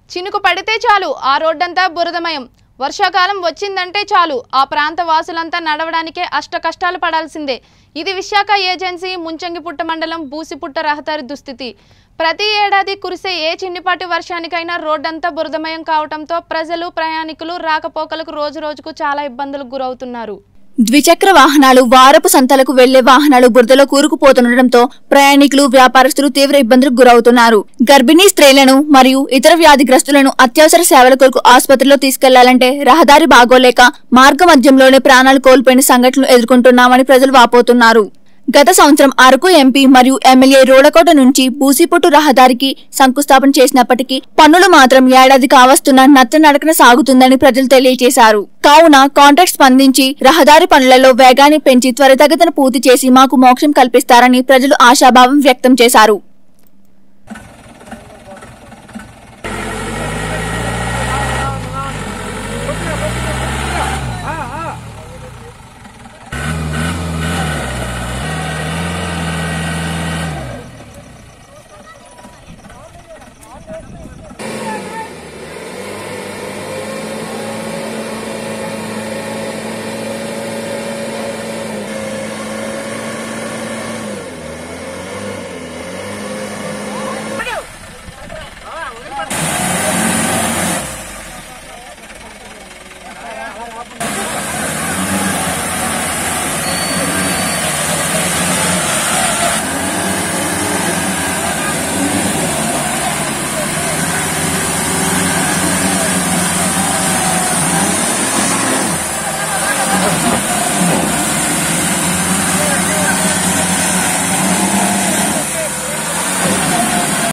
చినుకు పడితే చాలు ఆ రోడ్డంతా బురదమయం వర్షాకాలం వచ్చిందంటే చాలు ఆ ప్రాంత వాసులంతా నడవడానికే అష్ట కష్టాలు పడాల్సిందే ఇది విశాఖ ఏజెన్సీ ముంచంగిపుట్ట మండలం బూసిపుట్ట రహదారి దుస్థితి ప్రతి ఏడాది కురిసే ఏ చిన్నిపాటి వర్షానికైనా రోడ్డంతా బురదమయం కావడంతో ప్రజలు ప్రయాణికులు రాకపోకలకు రోజు రోజుకు చాలా ఇబ్బందులకు గురవుతున్నారు ద్విచక్ర వాహనాలు వారపు సంతలకు వెళ్లే వాహనాలు బురదలో కూరుకుపోతుండటంతో ప్రయాణికులు వ్యాపారస్తులు తీవ్ర ఇబ్బందులకు గురవుతున్నారు గర్భిణీ స్త్రీలను మరియు ఇతర వ్యాధిగ్రస్తులను అత్యవసర సేవల కొరకు ఆసుపత్రిలో తీసుకెళ్లాలంటే రహదారి బాగోలేక మార్గ మధ్యంలోనే ప్రాణాలు కోల్పోయిన సంఘటనలు ఎదుర్కొంటున్నామని ప్రజలు వాపోతున్నారు గత సంవత్సరం అరకు ఎంపీ మరియు ఎమ్మెల్యే రోడకోట నుంచి బూసిపుట్టు రహదారికి శంకుస్థాపన చేసినప్పటికీ పన్నులు మాత్రం ఏడాది కావస్తున్న నత్త నడకన సాగుతుందని ప్రజలు తెలియజేశారు కావున కాంట్రాక్ట్ స్పందించి రహదారి పనులలో వేగాన్ని పెంచి త్వరితగతిన పూర్తి చేసి మాకు మోక్షం కల్పిస్తారని ప్రజలు ఆశాభావం వ్యక్తం చేశారు